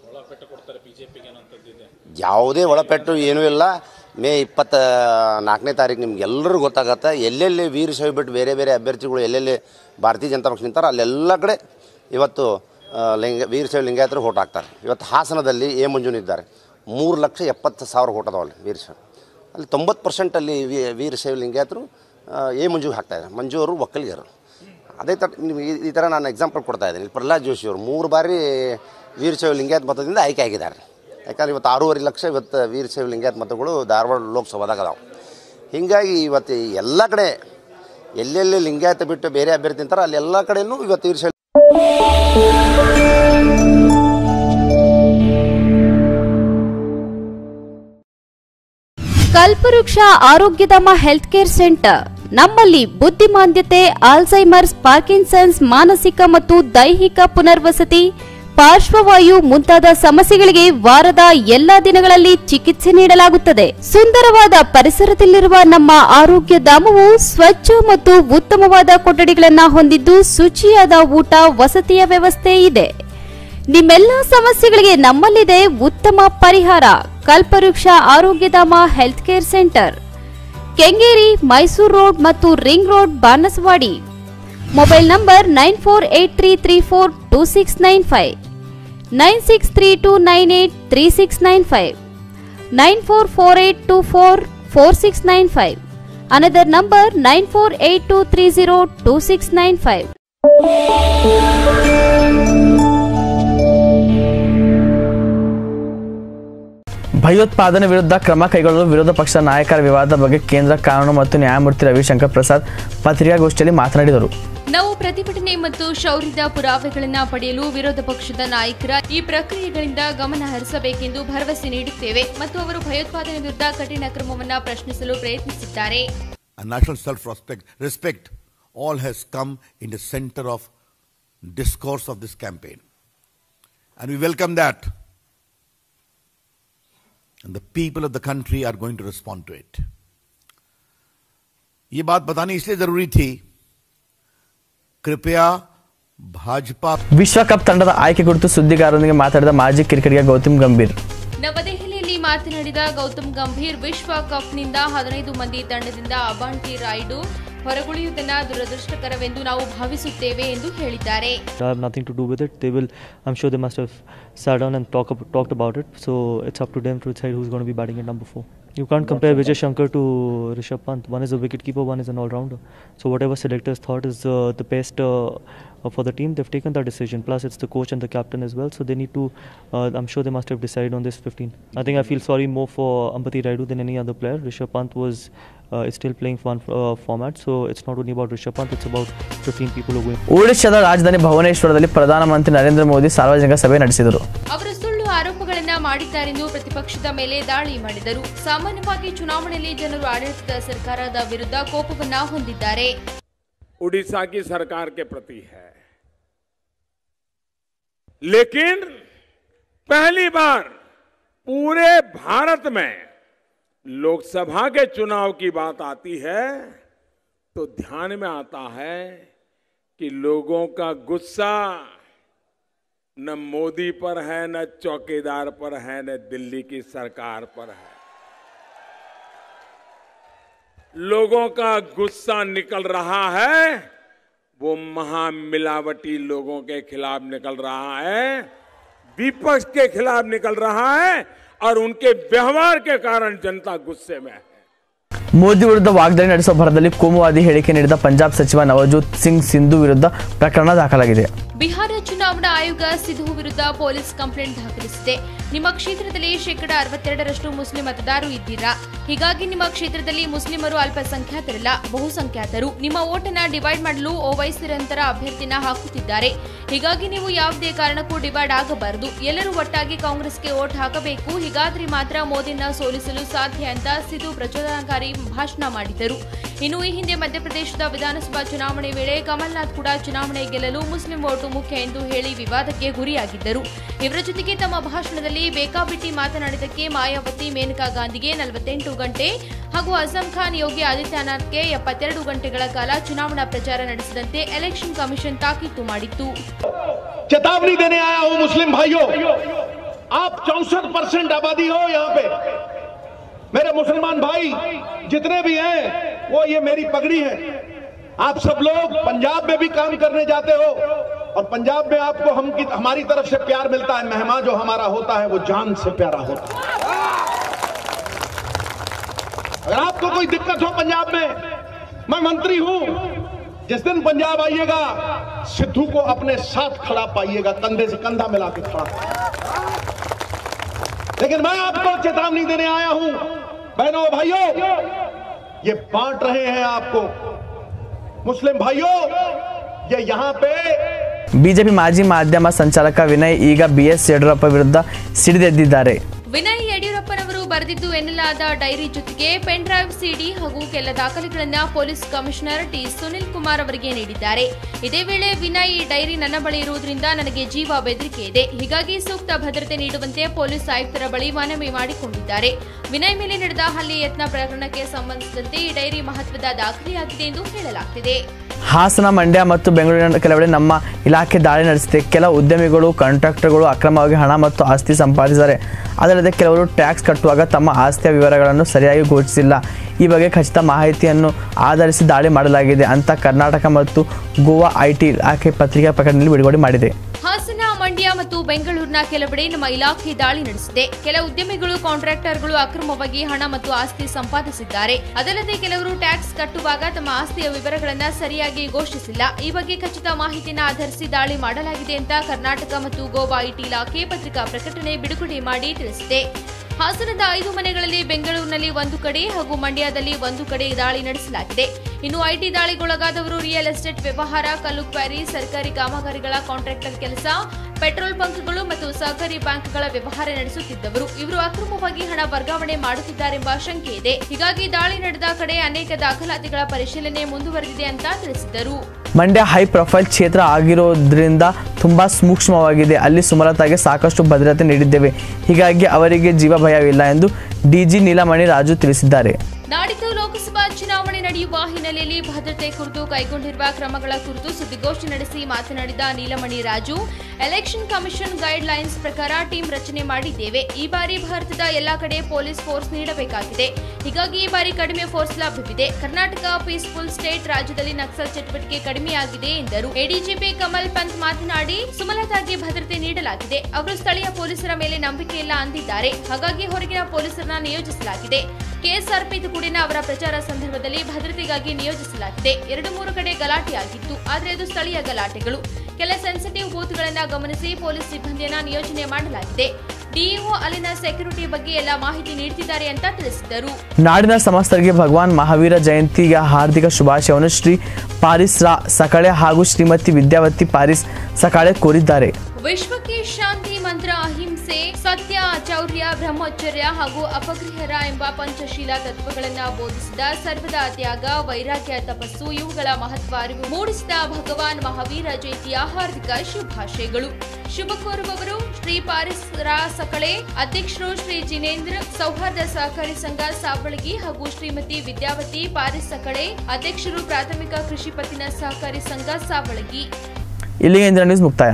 S9: ಯಾವುದೇ ಒಳಪೆಟ್ಟು ಏನೂ ಇಲ್ಲ ಮೇ ಇಪ್ಪತ್ತ ನಾಲ್ಕನೇ ತಾರೀಕು ನಿಮ್ಗೆಲ್ಲರೂ ಗೊತ್ತಾಗತ್ತೆ ಎಲ್ಲೆಲ್ಲಿ ವೀರಶೈವ ಬಿಟ್ಟು ಬೇರೆ ಬೇರೆ ಅಭ್ಯರ್ಥಿಗಳು ಎಲ್ಲೆಲ್ಲಿ ಭಾರತೀಯ ಜನತಾ ಪಕ್ಷ ನಿಂತಾರೆ ಅಲ್ಲೆಲ್ಲ ಕಡೆ ಇವತ್ತು ಆ, ಲಿಂಗ ವೀರಶೈವ ಲಿಂಗಾಯತರು ಓಟ್ ಹಾಕ್ತಾರೆ ಇವತ್ತು ಹಾಸನದಲ್ಲಿ ಎ ಮಂಜುನಿದ್ದಾರೆ ಮೂರು ಲಕ್ಷ ಎಪ್ಪತ್ತು ಸಾವಿರ ಓಟ್ ಅದಾವಲ್ಲಿ ವೀರಶೈವ ಅಲ್ಲಿ ತೊಂಬತ್ತು ಪರ್ಸೆಂಟಲ್ಲಿ ವೀರಶೈವ ಲಿಂಗಾಯತರು ಆ, ಎ ಮಂಜುಗೆ ಹಾಕ್ತಾಯಿದ್ದಾರೆ ಮಂಜು ಅವರು ಒಕ್ಕಲಿಗರು ಅದೇ ಥರ ನಿಮ್ಗೆ ಈ- ಈ ಥರ ನಾನು ಎಕ್ಸಾಂಪಲ್ ಕೊಡ್ತಾ ಇದ್ದೀನಿ ಪ್ರಹ್ಲಾದ್ ಜೋಶಿ ಅವರು ಮೂರು ಬಾರಿ ವೀರಶೈವ ಲಿಂಗಾಯತ್ ಮತದಿಂದ ಆಯ್ಕೆ ಆಗಿದ್ದಾರೆ ಯಾಕಂದ್ರೆ ಇವತ್ತು ಆರೂವರೆ ಲಕ್ಷ ಇವತ್ತು ವೀರಶೈವ ಲಿಂಗಾಯತ್ ಮತಗಳು ಧಾರವಾಡ ಲೋಕಸಭಾದಾಗ ಅದಾವೆ ಹೀಗಾಗಿ ಇವತ್ತು ಎಲ್ಲ ಕಡೆ ಎಲ್ಲೆಲ್ಲಿ ಲಿಂಗಾಯತ ಬಿಟ್ಟು ಬೇರೆ ಅಭ್ಯರ್ಥಿ ಅಂತಾರೆ ಅಲ್ಲಿ ಎಲ್ಲ ಕಡೆನೂ ಇವತ್ತು ವೀರಶೈವ
S10: ಕಲ್ಪವೃಕ್ಷ ಆರೋಗ್ಯಧಾಮ ಹೆಲ್ತ್ ಕೇರ್ ಸೆಂಟರ್ ನಮ್ಮಲ್ಲಿ ಬುದ್ಧಿಮಾಂದ್ಯತೆ ಆಲ್ಝೈಮರ್ಸ್ ಪಾರ್ಕಿನ್ಸನ್ಸ್ ಮಾನಸಿಕ ಮತ್ತು ದೈಹಿಕ ಪುನರ್ವಸತಿ ಪಾರ್ಶ್ವವಾಯು ಮುಂತಾದ ಸಮಸ್ಯೆಗಳಿಗೆ ವಾರದ ಎಲ್ಲಾ ದಿನಗಳಲ್ಲಿ ಚಿಕಿತ್ಸೆ ನೀಡಲಾಗುತ್ತದೆ ಸುಂದರವಾದ ಪರಿಸರದಲ್ಲಿರುವ ನಮ್ಮ ಆರೋಗ್ಯ ಧಾಮವು ಸ್ವಚ್ಛ ಮತ್ತು ಉತ್ತಮವಾದ ಕೊಠಡಿಗಳನ್ನು ಹೊಂದಿದ್ದು ಶುಚಿಯಾದ ಊಟ ವಸತಿಯ ವ್ಯವಸ್ಥೆ ಇದೆ ನಿಮ್ಮೆಲ್ಲ ಸಮಸ್ಯೆಗಳಿಗೆ ನಮ್ಮಲ್ಲಿದೆ ಉತ್ತಮ ಪರಿಹಾರ Kalpavriksha Arogyadhama health care centre Kengeri Mysuru road ಮತ್ತು ring road Banasavadi mobile number nine four eight three three four two six nine five nine six three two nine eight three six nine five nine four four eight two four four six nine five another number nine four eight two three zero two six nine five
S1: ಭಯೋತ್ಪಾದನೆ ವಿರುದ್ಧ ಕ್ರಮ ಕೈಗೊಳ್ಳಲು ವಿರೋಧ ಪಕ್ಷದ ನಾಯಕರ ವಿವಾದದ ಬಗ್ಗೆ ಕೇಂದ್ರ ಕಾನೂನು ಮತ್ತು ನ್ಯಾಯಮೂರ್ತಿ ರವಿಶಂಕರ್ ಪ್ರಸಾದ್ ಪತ್ರಿಕಾಗೋಷ್ಠಿಯಲ್ಲಿ ಮಾತನಾಡಿದರು
S11: ನಾವು ಪ್ರತಿಭಟನೆ ಮತ್ತು ಶೌರ್ಯದ ಪುರಾವೆಗಳನ್ನು ಪಡೆಯಲು ವಿರೋಧ ಪಕ್ಷದ ನಾಯಕರ ಈ ಪ್ರಕ್ರಿಯೆಗಳಿಂದ ಗಮನ ಹರಿಸಬೇಕೆಂದು ಭರವಸೆ ನೀಡುತ್ತೇವೆ ಮತ್ತು ಅವರು ಭಯೋತ್ಪಾದನೆ ವಿರುದ್ಧ ಕಠಿಣ ಕ್ರಮವನ್ನು ಪ್ರಶ್ನಿಸಲು ಪ್ರಯತ್ನಿಸಿದ್ದಾರೆ
S12: and national self-respect respect all has come in the center of discourse of this campaign. And we welcome that. And the people of the country are going to respond to it. ये बात बतानी इसलिए जरूरी थी कृपया भाजपा
S1: ವಿಶ್ವ cup ತಂಡದ ಆಯ್ಕೆ ಕುರಿತು ಸುದ್ದಿಗಾರರೊಂದಿಗೆ ಮಾತನಾಡಿದ ಮಾಜಿ ಕ್ರಿಕೆಟಿಗ ಗೌತಮ್ ಗಂಭೀರ್
S11: ನವದೆಹಲಿಯಲ್ಲಿ ಮಾತನಾಡಿದ ಗೌತಮ್ ಗಂಭೀರ್ ವಿಶ್ವ ಕಪ್ನಿಂದ ಹದಿನೈದು ಮಂದಿ ತಂಡದಿಂದ ಅಬಾಂಟಿ ರಾಯ್ಡು ಹೊರಗುಳಿಯುವುದನ್ನು ದುರದೃಷ್ಟಕರವೆಂದು ನಾವು ಭಾವಿಸುತ್ತೇವೆ ಎಂದು ಹೇಳಿದ್ದಾರೆ
S13: I have nothing to do with it. They will, I'm sure they must have sat down and talk, ab- talked about it. So it's up to them to decide who's going to be batting at number four. You can't compare Vijay Shankar to Rishabh Pant. One is a wicketkeeper, one is an all-rounder. So whatever selectors thought is uh, the best uh, uh, for the team, they've taken that decision. Plus, it's the coach and the captain as well. So they need to. Uh, I'm sure they must have decided on this 15. I think I feel sorry more for Ambati Raidu than any other player. Rishabh Pant was uh, is still playing for one uh, format, so it's not only about Rishabh Pant. It's about 15 people who are going.
S1: ಒಡಿಶಾದ ರಾಜಧಾನಿ ಭುವನೇಶ್ವರದಲ್ಲಿ ಪ್ರಧಾನಮಂತ್ರಿ ನರೇಂದ್ರ ಮೋದಿ ಸಾರ್ವಜನಿಕ ಸಭೆ ನಡೆಸಿದರು
S11: ಅವರು ಸುಳ್ಳು ಆರೋಪಗಳನ್ನ ಮಾಡಿದ್ದಾರೆಂದು ಪ್ರತಿಪಕ್ಷದ ಮೇಲೆ ದಾಳಿ ಮಾಡಿದರು ಸಾಮಾನ್ಯವಾಗಿ ಚುನಾವಣೆಯಲ್ಲಿ ಜನರು ಆಡಳಿತದ ಸರ್ಕಾರದ ವಿರುದ್ಧ ಕೋಪವನ್ನ ಹೊಂದಿದ್ದಾರೆ
S3: उड़ीसा की सरकार के प्रति है लेकिन पहली बार पूरे भारत में लोकसभा के चुनाव की बात आती है तो ध्यान में आता है कि लोगों का गुस्सा न मोदी पर है न चौकीदार पर है न दिल्ली की सरकार पर है लोगों का गुस्सा निकल रहा है वो महामिलावटी लोगों के खिलाफ निकल रहा है विपक्ष के खिलाफ निकल रहा है और उनके व्यवहार के कारण जनता गुस्से में है
S1: ಮೋದಿ ವಿರುದ್ಧ ವಾಗ್ದಾಳಿ ನಡೆಸುವ ಭರದಲ್ಲಿ ಕೋಮುವಾದಿ ಹೇಳಿಕೆ ನೀಡಿದ ಪಂಜಾಬ್ ಸಚಿವ ನವಜೋತ್ ಸಿಂಗ್ ಸಿಂಧು ವಿರುದ್ಧ ಪ್ರಕರಣ ದಾಖಲಾಗಿದೆ
S11: ಬಿಹಾರ ಚುನಾವಣಾ ಆಯೋಗ ಸಿಧು ವಿರುದ್ಧ ಪೊಲೀಸ್ ಕಂಪ್ಲೇಂಟ್ ದಾಖಲಿಸಿದೆ ನಿಮ್ಮ ಕ್ಷೇತ್ರದಲ್ಲಿ ಶೇಕಡ ಅರವತ್ತೆರಡರಷ್ಟು ಮುಸ್ಲಿಂ ಮತದಾರರು ಇದ್ದೀರಾ ಹೀಗಾಗಿ ನಿಮ್ಮ ಕ್ಷೇತ್ರದಲ್ಲಿ ಮುಸ್ಲಿಮರು ಅಲ್ಪಸಂಖ್ಯಾತರಲ್ಲ ಬಹುಸಂಖ್ಯಾತರು ನಿಮ್ಮ ಓಟನ್ನ ಡಿವೈಡ್ ಮಾಡಲು ಓವೈಸಿ ನಿರಂತರ ಅಭ್ಯರ್ಥಿನ ಹಾಕುತ್ತಿದ್ದಾರೆ ಹೀಗಾಗಿ ನೀವು ಯಾವುದೇ ಕಾರಣಕ್ಕೂ ಡಿವೈಡ್ ಆಗಬಾರದು ಎಲ್ಲರೂ ಒಟ್ಟಾಗಿ ಕಾಂಗ್ರೆಸ್ಗೆ ಓಟ್ ಹಾಕಬೇಕು ಹೀಗಾದ್ರೆ ಮಾತ್ರ ಮೋದಿನ ಸೋಲಿಸಲು ಸಾಧ್ಯ ಅಂತ ಸಿಧು ಪ್ರಚೋದನಾಕಾರಿ ಭಾಷಣ ಮಾಡಿದರು ಇನ್ನು ಈ ಹಿಂದೆ ಮಧ್ಯಪ್ರದೇಶದ ವಿಧಾನಸಭಾ ಚುನಾವಣೆ ವೇಳೆ ಕಮಲ್ನಾಥ್ ಕೂಡ ಚುನಾವಣೆ ಗೆಲ್ಲಲು ಮುಸ್ಲಿಂ ಓಟು ಮುಖ್ಯ ಎಂದು ಹೇಳಿ ವಿವಾದಕ್ಕೆ ಗುರಿಯಾಗಿದ್ದರು ಇವರ ಜೊತೆಗೆ ತಮ್ಮ ಭಾಷಣದಲ್ಲಿ ಬೇಕಾಬಿಟ್ಟಿ ಮಾತನಾಡಿದ್ದಕ್ಕೆ ಮಾಯಾವತಿ ಮೇನಕಾ ಗಾಂಧಿಗೆ ನಲವತ್ತೆಂಟು ಗಂಟೆ ಹಾಗೂ ಅಜಂ ಖಾನ್ ಯೋಗಿ ಆದಿತ್ಯನಾಥ್ಗೆ ಎಪ್ಪತ್ತೆರಡು ಗಂಟೆಗಳ ಕಾಲ ಚುನಾವಣಾ ಪ್ರಚಾರ ನಡೆಸಿದಂತೆ ಎಲೆಕ್ಷನ್ ಕಮಿಷನ್ ತಾಕೀತು ಮಾಡಿತ್ತು
S14: चेतावनी देने आया हूं मुस्लिम भाइयों आप चौसठ परसेंट आबादी हो यहाँ पे मेरे मुसलमान भाई जितने भी हैं वो ये मेरी पगड़ी है आप सब लोग पंजाब में भी काम करने जाते हो और पंजाब में आपको हम की हमारी तरफ से प्यार मिलता है मेहमान जो हमारा होता है वो जान से प्यारा होता है अगर आपको कोई दिक्कत हो पंजाब में मैं मंत्री हूं जिस दिन पंजाब आइएगा सिद्धू को अपने साथ खड़ा पाइएगा कंधे से कंधा मिला के खड़ा लेकिन मैं आपको चेतावनी देने आया हूं बहनों भाइयों ये बांट रहे हैं आपको मुस्लिम भाइयों ये यहां पे
S1: ಬಿಜೆಪಿ ಮಾಜಿ ಮಾಧ್ಯಮ ಸಂಚಾಲಕ ವಿನಯ್ ಈಗ ಬಿಎಸ್ ಯಡಿಯೂರಪ್ಪ ವಿರುದ್ಧ ಸಿಡಿದೆದ್ದಿದ್ದಾರೆ
S11: ವಿನಯ್ ಯಡಿಯೂರಪ್ಪನವರು ಬರೆದಿದ್ದು ಎನ್ನಲಾದ ಡೈರಿ ಜೊತೆಗೆ ಪೆನ್ ಡ್ರೈವ್ ಸಿಡಿ ಹಾಗೂ ಕೆಲ ದಾಖಲೆಗಳನ್ನು police commissioner T Sunil Kumar ಅವರಿಗೆ ನೀಡಿದ್ದಾರೆ ಇದೇ ವೇಳೆ ವಿನಯ್ ಈ ಡೈರಿ ನನ್ನ ಬಳಿ ಇರುವುದರಿಂದ ನನಗೆ ಜೀವ ಬೆದರಿಕೆ ಇದೆ ಹೀಗಾಗಿ ಸೂಕ್ತ ಭದ್ರತೆ ನೀಡುವಂತೆ ಪೊಲೀಸ್ ಆಯುಕ್ತರ ಬಳಿ ಮನವಿ ಮಾಡಿಕೊಂಡಿದ್ದಾರೆ ವಿನಯ್ ಮೇಲೆ ನಡೆದ ಹಲ್ಲೆ ಯತ್ನ ಪ್ರಕರಣಕ್ಕೆ ಸಂಬಂಧಿಸಿದಂತೆ ಈ ಡೈರಿ ಮಹತ್ವದ ದಾಖಲೆಯಾಗಿದೆ ಎಂದು ಹೇಳಲಾಗ್ತಿದೆ
S1: ಹಾಸನ ಮಂಡ್ಯ ಮತ್ತು ಬೆಂಗಳೂರಿನ ಕೆಲವೆಡೆ ನಮ್ಮ ಇಲಾಖೆ ದಾಳಿ ನಡೆಸಿದೆ ಕೆಲ ಉದ್ಯಮಿಗಳು ಕಾಂಟ್ರಾಕ್ಟರ್ಗಳು ಅಕ್ರಮವಾಗಿ ಹಣ ಮತ್ತು ಆಸ್ತಿ ಸಂಪಾದಿಸಿದ್ದಾರೆ ಅದಲ್ಲದೆ ಕೆಲವರು ಟ್ಯಾಕ್ಸ್ ಕಟ್ಟುವಾಗ ತಮ್ಮ ಆಸ್ತಿಯ ವಿವರಗಳನ್ನು ಸರಿಯಾಗಿ ಘೋಷಿಸಿಲ್ಲ ಈ ಬಗ್ಗೆ ಖಚಿತ ಮಾಹಿತಿಯನ್ನು ಆಧರಿಸಿ ದಾಳಿ ಮಾಡಲಾಗಿದೆ ಅಂತ ಕರ್ನಾಟಕ ಮತ್ತು ಗೋವಾ ಐಟಿ ಇಲಾಖೆ ಪತ್ರಿಕಾ ಪ್ರಕಟಣೆಯಲ್ಲಿ ಬಿಡುಗಡೆ ಮಾಡಿದೆ
S11: ಹಾಸನ ಮಂಡ್ಯ ಮತ್ತು ಬೆಂಗಳೂರಿನ ಕೆಲವೆಡೆ ನಮ್ಮ ಇಲಾಖೆ ದಾಳಿ ನಡೆಸಿದೆ ಕೆಲ ಉದ್ಯಮಿಗಳು ಕಾಂಟ್ರಾಕ್ಟರ್ಗಳು ಅಕ್ರಮವಾಗಿ ಹಣ ಮತ್ತು ಆಸ್ತಿ ಸಂಪಾದಿಸಿದ್ದಾರೆ ಅದಲ್ಲದೆ ಕೆಲವರು ಟ್ಯಾಕ್ಸ್ ಕಟ್ಟುವಾಗ ತಮ್ಮ ಆಸ್ತಿಯ ವಿವರಗಳನ್ನು ಸರಿಯಾಗಿ ಘೋಷಿಸಿಲ್ಲ ಈ ಬಗ್ಗೆ ಖಚಿತ ಮಾಹಿತಿಯನ್ನು ಆಧರಿಸಿ ದಾಳಿ ಮಾಡಲಾಗಿದೆ ಅಂತ ಕರ್ನಾಟಕ ಮತ್ತು ಗೋವಾ ಐಟಿ ಇಲಾಖೆ ಪತ್ರಿಕಾ ಪ್ರಕಟಣೆ ಬಿಡುಗಡೆ ಮಾಡಿ ತಿಳಿಸಿದೆ ಹಾಸನದ ಐದು ಮನೆಗಳಲ್ಲಿ ಬೆಂಗಳೂರಿನಲ್ಲಿ ಒಂದು ಕಡೆ ಹಾಗೂ ಮಂಡ್ಯದಲ್ಲಿ ಒಂದು ಕಡೆ ದಾಳಿ ನಡೆಸಲಾಗಿದೆ ಇನ್ನು ಐಟಿ ದಾಳಿಗೊಳಗಾದವರು ರಿಯಲ್ ಎಸ್ಟೇಟ್ ವ್ಯವಹಾರ ಕಲ್ಲು ಕ್ವಾರಿ ಸರ್ಕಾರಿ ಕಾಮಗಾರಿಗಳ ಕಾಂಟ್ರಾಕ್ಟರ್ ಕೆಲಸ ಪೆಟ್ರೋಲ್ ಬಂಕ್ಗಳು ಮತ್ತು ಸಹಕಾರಿ ಬ್ಯಾಂಕ್ಗಳ ವ್ಯವಹಾರ ನಡೆಸುತ್ತಿದ್ದವರು ಇವರು ಅಕ್ರಮವಾಗಿ ಹಣ ವರ್ಗಾವಣೆ ಮಾಡುತ್ತಿದ್ದಾರೆಂಬ ಶಂಕೆ ಇದೆ ಹೀಗಾಗಿ ದಾಳಿ ನಡೆದ ಕಡೆ ಅನೇಕ ದಾಖಲಾತಿಗಳ ಪರಿಶೀಲನೆ ಮುಂದುವರೆದಿದೆ ಅಂತ ತಿಳಿಸಿದರು
S1: ಮಂಡ್ಯ ಹೈ ಪ್ರೊಫೈಲ್ ಕ್ಷೇತ್ರ ಆಗಿರೋದ್ರಿಂದ ತುಂಬ ಸೂಕ್ಷ್ಮವಾಗಿದೆ ಅಲ್ಲಿ ಸುಮಲತಾಗೆ ಸಾಕಷ್ಟು ಭದ್ರತೆ ನೀಡಿದ್ದೇವೆ ಹೀಗಾಗಿ ಅವರಿಗೆ ಜೀವ ಭಯವಿಲ್ಲ ಎಂದು ಡಿಜಿ ನೀಲಮಣಿ ರಾಜು ತಿಳಿಸಿದ್ದಾರೆ
S11: ನಾಡಿದ್ದು ಲೋಕಸಭಾ ಚುನಾವಣೆ ನಡೆಯುವ ಹಿನ್ನೆಲೆಯಲ್ಲಿ ಭದ್ರತೆ ಕುರಿತು ಕೈಗೊಂಡಿರುವ ಕ್ರಮಗಳ ಕುರಿತು ಸುದ್ದಿಗೋಷ್ಠಿ ನಡೆಸಿ ಮಾತನಾಡಿದ Neelamani Raju election commission guidelines ಪ್ರಕಾರ ಟೀಮ್ ರಚನೆ ಮಾಡಿದ್ದೇವೆ ಈ ಬಾರಿ ಭಾರತದ ಎಲ್ಲಾ ಕಡೆ ಪೊಲೀಸ್ ಫೋರ್ಸ್ ನೀಡಬೇಕಾಗಿದೆ ಹೀಗಾಗಿ ಈ ಬಾರಿ ಕಡಿಮೆ ಫೋರ್ಸ್ ಲಭ್ಯವಿದೆ ಕರ್ನಾಟಕ ಪೀಸ್ಫುಲ್ ಸ್ಟೇಟ್ ರಾಜ್ಯದಲ್ಲಿ ನಕ್ಸಲ್ ಚಟುವಟಿಕೆ ಕಡಿಮೆಯಾಗಿದೆ ಎಂದರು ಎಡಿಜಿಪಿ ಕಮಲ್ ಪಂತ್ ಮಾತನಾಡಿ ಸುಮಲತಾಗೆ ಭದ್ರತೆ ನೀಡಲಾಗಿದೆ ಅವರು ಸ್ಥಳೀಯ ಪೊಲೀಸರ ಮೇಲೆ ನಂಬಿಕೆ ಇಲ್ಲ ಅಂದಿದ್ದಾರೆ ಹಾಗಾಗಿ ಹೊರಗಿನ ಪೊಲೀಸರನ್ನ ನಿಯೋಜಿಸಲಾಗಿದೆ ಕೆಎಸ್ಆರ್ಪಿ ತುಕುಡಿನ ಅವರ ಪ್ರಚಾರ ಸಂದರ್ಭದಲ್ಲಿ ಭದ್ರತೆಗಾಗಿ ನಿಯೋಜಿಸಲಾಗಿದೆ ಎರಡು ಮೂರು ಕಡೆ ಗಲಾಟೆಯಾಗಿತ್ತು ಆದರೆ ಅದು ಸ್ಥಳೀಯ ಗಲಾಟೆಗಳು ಕೆಲ ಸೆನ್ಸಿಟಿವ್ ಬೂತ್ಗಳನ್ನ ಗಮನಿಸಿ ಪೊಲೀಸ್ ಸಿಬ್ಬಂದಿಯನ್ನ ನಿಯೋಜನೆ ಮಾಡಲಾಗಿದೆ ಡಿಇಒ ಅಲ್ಲಿನ ಸೆಕ್ಯೂರಿಟಿ ಬಗ್ಗೆ ಎಲ್ಲ ಮಾಹಿತಿ ನೀಡುತ್ತಿದ್ದಾರೆ ಅಂತ ತಿಳಿಸಿದರು
S1: ನಾಡಿನ ಸಮಸ್ತರಿಗೆ ಭಗವಾನ್ ಮಹಾವೀರ ಜಯಂತಿಯ ಹಾರ್ದಿಕ ಶುಭಾಶಯವನ್ನು ಶ್ರೀ ಪಾರಿಸ್ ರಾ ಸಕಳೆ ಹಾಗೂ ಶ್ರೀಮತಿ ವಿದ್ಯಾವತಿ ಪಾರಿಸ್ ಸಕಾಳೆ ಕೋರಿದ್ದಾರೆ
S11: ವಿಶ್ವಕ್ಕೆ ಶಾಂತಿ ಮಂತ್ರ ಅಹಿಂಸೆ ಸತ್ಯ ಚೌರ್ಯ ಬ್ರಹ್ಮಚರ್ಯ ಹಾಗೂ ಅಪಗ್ರಹರ ಎಂಬ ಪಂಚಶೀಲ ತತ್ವಗಳನ್ನ ಬೋಧಿಸಿದ ಸರ್ವದಾ ತ್ಯಾಗ ವೈರಾಗ್ಯ ತಪಸ್ಸು ಇವುಗಳ ಮಹತ್ವ ಅರಿವು ಮೂಡಿಸಿದ ಭಗವಾನ್ ಮಹಾವೀರ ಜಯಂತಿಯ ಹಾರ್ದಿಕ ಶುಭಾಶಯಗಳು ಶುಭ ಕೋರುವವರು ಶ್ರೀ ಪಾರಿಸ್ ರಾ ಸಕಳೆ ಅಧ್ಯಕ್ಷರು ಶ್ರೀ ಜಿನೇಂದ್ರ ಸೌಹಾರ್ದ ಸಹಕಾರಿ ಸಂಘ ಸಾವಳಗಿ ಹಾಗೂ ಶ್ರೀಮತಿ ವಿದ್ಯಾವತಿ ಪಾರಿಸ್ ಸಕಳೆ ಅಧ್ಯಕ್ಷರು ಪ್ರಾಥಮಿಕ ಕೃಷಿ ಪತ್ತಿನ ಸಹಕಾರಿ ಸಂಘ ಸಾವಳಗಿ
S1: ಇಲ್ಲಿಗೆ ಇಂದಿನ ನ್ಯೂಸ್ ಮುಕ್ತಾಯ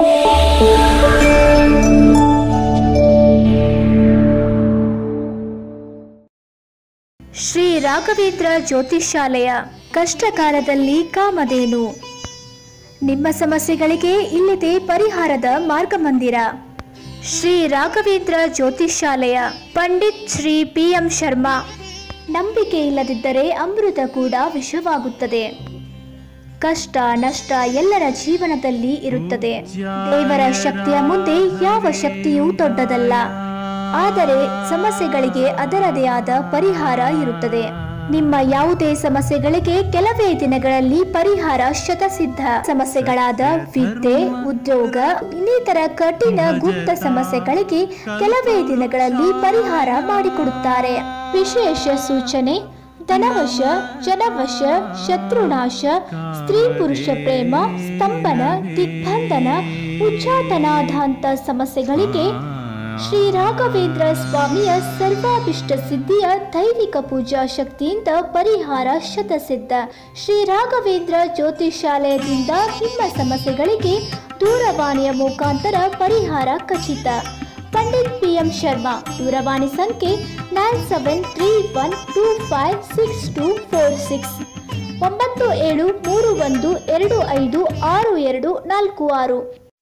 S15: ಶ್ರೀ ರಾಘವೇಂದ್ರ ಜ್ಯೋತಿಷ್ಯಾಲಯ ಕಷ್ಟಕಾಲದಲ್ಲಿ ಕಾಮಧೇನು ನಿಮ್ಮ ಸಮಸ್ಯೆಗಳಿಗೆ ಇಲ್ಲಿದೆ ಪರಿಹಾರದ ಮಾರ್ಗಮಂದಿರ ಶ್ರೀ ರಾಘವೇಂದ್ರ ಜ್ಯೋತಿಷ್ಯಾಲಯ ಪಂಡಿತ್ ಶ್ರೀ ಪಿ ಎಂ ಶರ್ಮಾ ನಂಬಿಕೆ ಇಲ್ಲದಿದ್ದರೆ ಅಮೃತ ಕೂಡ ವಿಷವಾಗುತ್ತದೆ ಕಷ್ಟ ನಷ್ಟ ಎಲ್ಲರ ಜೀವನದಲ್ಲಿ ಇರುತ್ತದೆ ದೇವರ ಶಕ್ತಿಯ ಮುಂದೆ ಯಾವ ಶಕ್ತಿಯೂ ದೊಡ್ಡದಲ್ಲ ಆದರೆ ಸಮಸ್ಯೆಗಳಿಗೆ ಅದರದೇ ಆದ ಪರಿಹಾರ ಇರುತ್ತದೆ ನಿಮ್ಮ ಯಾವುದೇ ಸಮಸ್ಯೆಗಳಿಗೆ ಕೆಲವೇ ದಿನಗಳಲ್ಲಿ ಪರಿಹಾರ ಶತಸಿದ್ಧ ಸಮಸ್ಯೆಗಳಾದ ವಿದ್ಯೆ ಉದ್ಯೋಗ ಇನ್ನಿತರ ಕಠಿಣ ಗುಪ್ತ ಸಮಸ್ಯೆಗಳಿಗೆ ಕೆಲವೇ ದಿನಗಳಲ್ಲಿ ಪರಿಹಾರ ಮಾಡಿಕೊಡುತ್ತಾರೆ ವಿಶೇಷ ಸೂಚನೆ ಧನವಶ ಜನವಶ ಶತ್ರುನಾಶ ಸ್ತ್ರೀ ಪುರುಷ ಪ್ರೇಮ ಸ್ತಂಭನ ದಿಗ್ಬಂಧನ ಉಚ್ಚಾಟನಾಧಾಂತ ಸಮಸ್ಯೆಗಳಿಗೆ ಶ್ರೀ ರಾಘವೇಂದ್ರ ಸ್ವಾಮಿಯ ಸರ್ವಾಭಿಷ್ಟ ಸಿದ್ಧಿಯ ದೈವಿಕ ಪೂಜಾ ಶಕ್ತಿಯಿಂದ ಪರಿಹಾರ ಶತಸಿದ್ಧ ಶ್ರೀ ರಾಘವೇಂದ್ರ ಜ್ಯೋತಿಷಾಲಯದಿಂದ ನಿಮ್ಮ ಸಮಸ್ಯೆಗಳಿಗೆ ದೂರವಾಣಿಯ ಮುಖಾಂತರ ಪರಿಹಾರ ಖಚಿತ ಪಂಡಿತ್ ಪಿ ಎಂ ಶರ್ಮಾ ದೂರವಾಣಿ ಸಂಖ್ಯೆ nine seven three one two five six two four six ಒಂಬತ್ತು ಏಳು ಮೂರು ಒಂದು ಎರಡು ಐದು ಆರು ಎರಡು ನಾಲ್ಕು ಆರು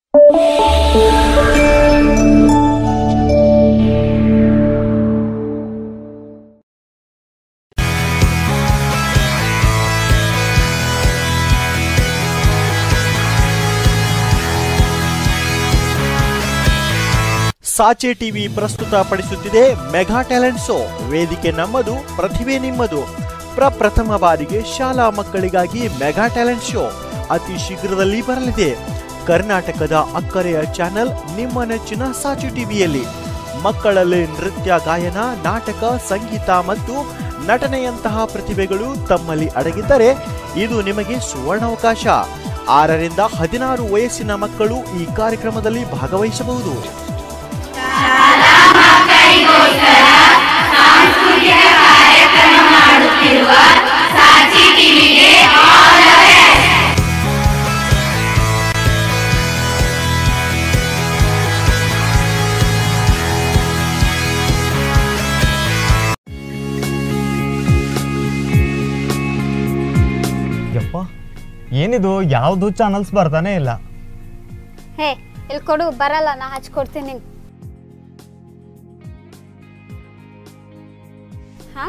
S16: ಸಾಚೆ ಟಿವಿ ಪ್ರಸ್ತುತ ಪಡಿಸುತ್ತಿದೆ ಮೆಗಾ ಟ್ಯಾಲೆಂಟ್ ಶೋ ವೇದಿಕೆ ನಮ್ಮದು ಪ್ರತಿಭೆ ನಿಮ್ಮದು ಪ್ರಪ್ರಥಮ ಬಾರಿಗೆ ಶಾಲಾ ಮಕ್ಕಳಿಗಾಗಿ ಮೆಗಾ ಟ್ಯಾಲೆಂಟ್ ಶೋ ಅತಿ ಶೀಘ್ರದಲ್ಲಿ ಬರಲಿದೆ ಕರ್ನಾಟಕದ ಅಕ್ಕರೆಯ ಚಾನೆಲ್ ನಿಮ್ಮ ನೆಚ್ಚಿನ ಸಾಚೆ ಟಿವಿಯಲ್ಲಿ ಮಕ್ಕಳಲ್ಲಿ ನೃತ್ಯ ಗಾಯನ ನಾಟಕ ಸಂಗೀತ ಮತ್ತು ನಟನೆಯಂತಹ ಪ್ರತಿಭೆಗಳು ತಮ್ಮಲ್ಲಿ ಅಡಗಿದ್ದರೆ ಇದು ನಿಮಗೆ ಸುವರ್ಣಾವಕಾಶ ಆರರಿಂದ ಹದಿನಾರು ವಯಸ್ಸಿನ ಮಕ್ಕಳು ಈ ಕಾರ್ಯಕ್ರಮದಲ್ಲಿ ಭಾಗವಹಿಸಬಹುದು
S17: ಯಪ್ಪ ಏನಿದು ಯಾವುದು ಚಾನಲ್ಸ್ ಬರ್ತಾನೆ ಇಲ್ಲ
S18: ಹೇ ಇಲ್ಲಿ ಕೊಡು ಬರಲ್ಲ ನಾ ಹಚ್ಕೊಡ್ತೀನಿ ಹಾ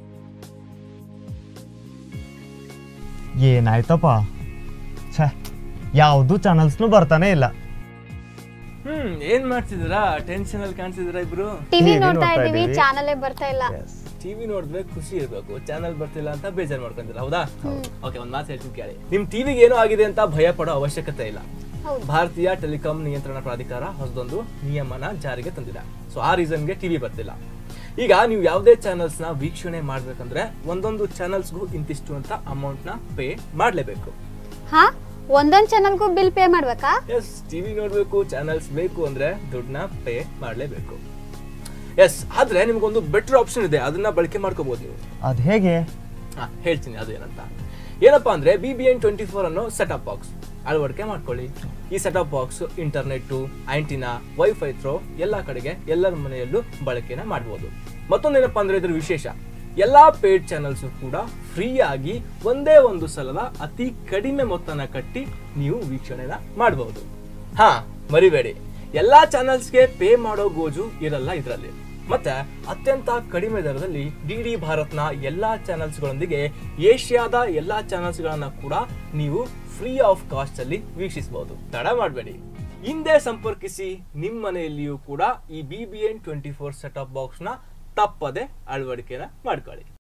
S17: ಏನಾಯ್ತಪ್ಪ ಛೇ ಯಾವುದು ಚಾನಲ್ಸ್ನು ಬರ್ತಾನೆ ಇಲ್ಲ
S19: ಹ್ಮ್ ಏನ್ ಮಾಡ್ತಿದ್ದೀರಾ ಟೆನ್ಷನ್ ಅಲ್ಲಿ ಕಾಣಿಸಿದಿರಾ ಇಬ್ರು
S18: ಟಿವಿ ನೋಡ್ತಾ ಇದೀವಿ ಚಾನಲೇ ಬರ್ತಾ ಇಲ್ಲ
S19: ಟಿವಿ ನೋಡಿದ್ರೆ ಖುಷಿ ಇರ್ಬೇಕು ಚಾನಲ್ ಬರ್ತಿಲ್ಲ ಅಂತ ಬೇಜಾರ್ ಮಾಡ್ಕೊಂತೀರ ಹೌದಾ ಓಕೆ ಒಂದ್ ಮಾತು ಹೇಳ್ತೀನಿ ಕೇಳಿ ನಿಮ್ ಟಿವಿಗೆ ಏನೋ ಆಗಿದೆ ಅಂತ ಭಯ ಪಡೋ ಅವಶ್ಯಕತೆ ಇಲ್ಲ
S18: ಹೌದು.
S19: ಭಾರತೀಯ ಟೆಲಿಕಾಂ ನಿಯಂತ್ರಣ ಪ್ರಾಧಿಕಾರ ಹೊಸದೊಂದು ನಿಯಮನ ಜಾರಿಗೆ ತಂದಿದೆ ಸೊ ಆ ರೀಸನ್ಗೆ ಟಿವಿ ಬರ್ತಿಲ್ಲ ಈಗ ನೀವು ಯಾವುದೇ ಚಾನಲ್ಸ್ ನ ವೀಕ್ಷಣೆ ಮಾಡ್ಬೇಕಂದ್ರೆ ಒಂದೊಂದು ಚಾನಲ್ಸ್ಗೂ ಇಂತಿಷ್ಟು ಅಂತ ಅಮೌಂಟ್ ನ ಪೇ ಮಾಡ್ಲೇಬೇಕು
S18: ಹಾ ಒಂದೊಂದ್ ಚಾನಲ್ಗೂ ಬಿಲ್ ಪೇ ಮಾಡ್ಬೇಕಾ
S19: ಎಸ್ ಟಿವಿ ನೋಡ್ಬೇಕು ಚಾನಲ್ಸ್ ಬೇಕು ಅಂದ್ರೆ ದುಡ್ಡನ್ನ ಪೇ ಮಾಡ್ಲೇಬೇಕು ಎಸ್ ಆದ್ರೆ ನಿಮ್ಗೊಂದು ಬೆಟರ್ ಆಪ್ಷನ್ ಇದೆ ಅದನ್ನ ಬಳಕೆ ಮಾಡ್ಕೋಬಹುದು ನೀವು
S17: ಅದು ಹೇಗೆ
S19: ಹಾ ಹೇಳ್ತೀನಿ ಅದು ಏನಂತ ಏನಪ್ಪಾ ಅಂದ್ರೆ B B N twenty four ಅನ್ನೋ ಸೆಟಪ್ ಬಾಕ್ಸ್ ಅಳವಡಿಕೆ ಮಾಡ್ಕೊಳ್ಳಿ ಈ setup box internet antenna wifi through ಎಲ್ಲಾ ಕಡೆಗೆ ಎಲ್ಲರ ಮನೆಯಲ್ಲೂ ಬಳಕೆನ ಮಾಡಬಹುದು ಮತ್ತೊಂದೇನಪ್ಪಾ ಅಂದ್ರೆ ಇದ್ರ ವಿಶೇಷ ಎಲ್ಲಾ ಪೇಡ್ ಚಾನಲ್ಸ್ ಕೂಡ ಫ್ರೀ ಆಗಿ ಒಂದೇ ಒಂದು ಸಲದ ಅತಿ ಕಡಿಮೆ ಮೊತ್ತನ ಕಟ್ಟಿ ನೀವು ವೀಕ್ಷಣೆನ ಮಾಡಬಹುದು ಹಾ ಮರಿಬೇಡಿ ಎಲ್ಲಾ ಚಾನಲ್ಸ್ಗೆ ಪೇ ಮಾಡೋ ಗೋಜು ಇರಲ್ಲ ಇದರಲ್ಲಿ ಮತ್ತೆ ಅತ್ಯಂತ ಕಡಿಮೆ ದರದಲ್ಲಿ ಡಿ ಡಿ ಭಾರತ್ನ ಎಲ್ಲಾ ಚಾನಲ್ಸ್ಗಳೊಂದಿಗೆ ಏಷ್ಯಾದ ಎಲ್ಲಾ ಚಾನಲ್ಸ್ಗಳನ್ನ ಕೂಡ ನೀವು ಫ್ರೀ ಆಫ್ ಕಾಸ್ಟ್ ಅಲ್ಲಿ ವೀಕ್ಷಿಸಬಹುದು ತಡ ಮಾಡಬೇಡಿ ಹಿಂದೆ ಸಂಪರ್ಕಿಸಿ ನಿಮ್ಮ ಮನೆಯಲ್ಲಿಯೂ ಕೂಡ ಈ B B N twenty four set of box ನ ತಪ್ಪದೆ ಅಳವಡಿಕೆನ ಮಾಡ್ಕೊಳ್ಳಿ